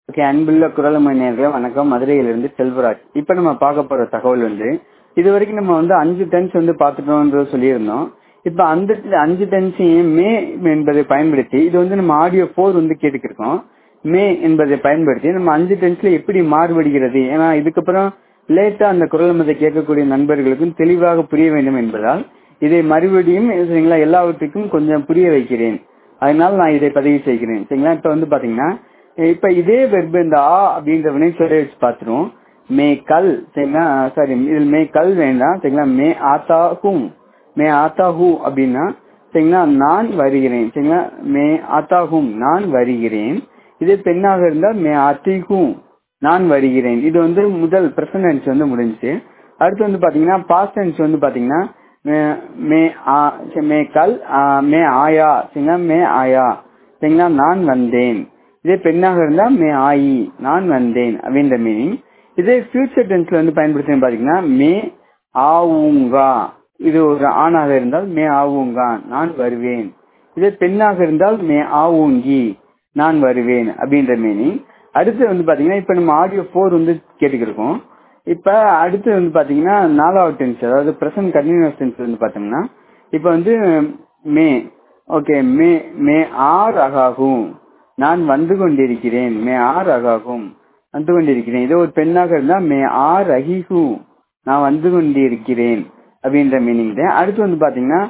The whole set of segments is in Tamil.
ஓகே அன்புள்ள குரலமை நேர்களே வணக்கம் மதுரையிலிருந்து செல்வராஜ் இப்ப நம்ம பார்க்க போற தகவல் வந்து இது வரைக்கும் நம்ம வந்து அஞ்சு டென்ஸ் வந்து பார்த்துட்டோம்ன்றது சொல்லியிருந்தோம் இப்ப அந்த அஞ்சு டென்ஸையும் மே என்பதை பயன்படுத்தி இது வந்து நம்ம ஆடியோ போர் வந்து கேட்டுக்கிருக்கோம் மே என்பதை பயன்படுத்தி நம்ம அஞ்சு டென்ஸ்ல எப்படி மாறுபடுகிறது ஏன்னா இதுக்கப்புறம் லேட்டா அந்த குரல் மதை கேட்கக்கூடிய நண்பர்களுக்கும் தெளிவாக புரிய வேண்டும் என்பதால் இதை மறுபடியும் சரிங்களா எல்லாவற்றுக்கும் கொஞ்சம் புரிய வைக்கிறேன் அதனால நான் இதை பதிவு செய்கிறேன் சரிங்களா இப்ப வந்து பாத்தீங்கன்னா இப்ப இதே வெர்பு இந்த ஆ அப்படின்ற வினைச்சொல்லை வச்சு பார்த்துருவோம் மே கல் சரிங்களா சாரி இதில் மே கல் வேண்டாம் சரிங்களா மே ஆத்தா ஹூம் மே ஆத்தா ஹூ அப்படின்னா சரிங்களா நான் வருகிறேன் சரிங்களா மே ஆத்தா ஹூம் நான் வருகிறேன் இதே பெண்ணாக இருந்தால் மே ஆத்தி ஹூம் நான் வருகிறேன் இது வந்து முதல் பிரசன்ட் வந்து முடிஞ்சுச்சு அடுத்து வந்து பாத்தீங்கன்னா பாஸ்ட் டென்ஸ் வந்து பாத்தீங்கன்னா மே மே கல் மே ஆயா சரிங்களா மே ஆயா சரிங்களா நான் வந்தேன் இதே பெண்ணாக இருந்தா மே ஆயி நான் வந்தேன் அப்படின்ற மீனிங் இதே ஃபியூச்சர் டென்ஸ்ல வந்து பயன்படுத்தி பாத்தீங்கன்னா மே ஆவுங்கா இது ஒரு ஆணாக இருந்தால் மே ஆவுங்கா நான் வருவேன் இதே பெண்ணாக இருந்தால் மே ஆவுங்கி நான் வருவேன் அப்படின்ற மீனிங் அடுத்து வந்து பாத்தீங்கன்னா இப்ப நம்ம ஆடியோ போர் வந்து கேட்டுக்கிருக்கோம் இப்ப அடுத்து வந்து பாத்தீங்கன்னா நாலாவது டென்ஸ் அதாவது பிரசன்ட் கண்டினியூஸ் டென்ஸ் வந்து பாத்தோம்னா இப்ப வந்து மே ஓகே மே மே ஆர் அகாகும் நான் வந்து கொண்டிருக்கிறேன் மே ஆர் அகாகும் வந்து கொண்டிருக்கிறேன் இதே ஒரு பெண்ணாக இருந்தா மே ஆர் அகிகு நான் வந்து கொண்டிருக்கிறேன் அப்படின்ற மீனிங் தான் அடுத்து வந்து பாத்தீங்கன்னா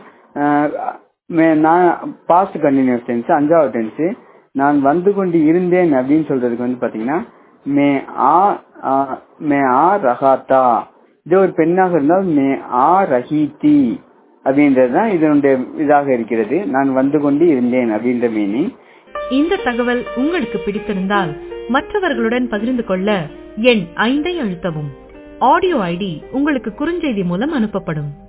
நான் பாஸ்ட் கண்டினியூஸ் டென்ஸ் அஞ்சாவது டென்ஸ் நான் வந்து கொண்டு இருந்தேன் அப்படின்னு சொல்றதுக்கு வந்து பாத்தீங்கன்னா மே ஆ மே ஆ ரஹாத்தா இது ஒரு பெண்ணாக இருந்தால் மே ஆ ரஹீத்தி அப்படின்றது தான் இதனுடைய இதாக இருக்கிறது நான் வந்து கொண்டு இருந்தேன் அப்படின்ற மீனிங் இந்த தகவல் உங்களுக்கு பிடித்திருந்தால் மற்றவர்களுடன் பகிர்ந்து கொள்ள எண் ஐந்தை அழுத்தவும் ஆடியோ ஐடி உங்களுக்கு குறுஞ்செய்தி மூலம் அனுப்பப்படும்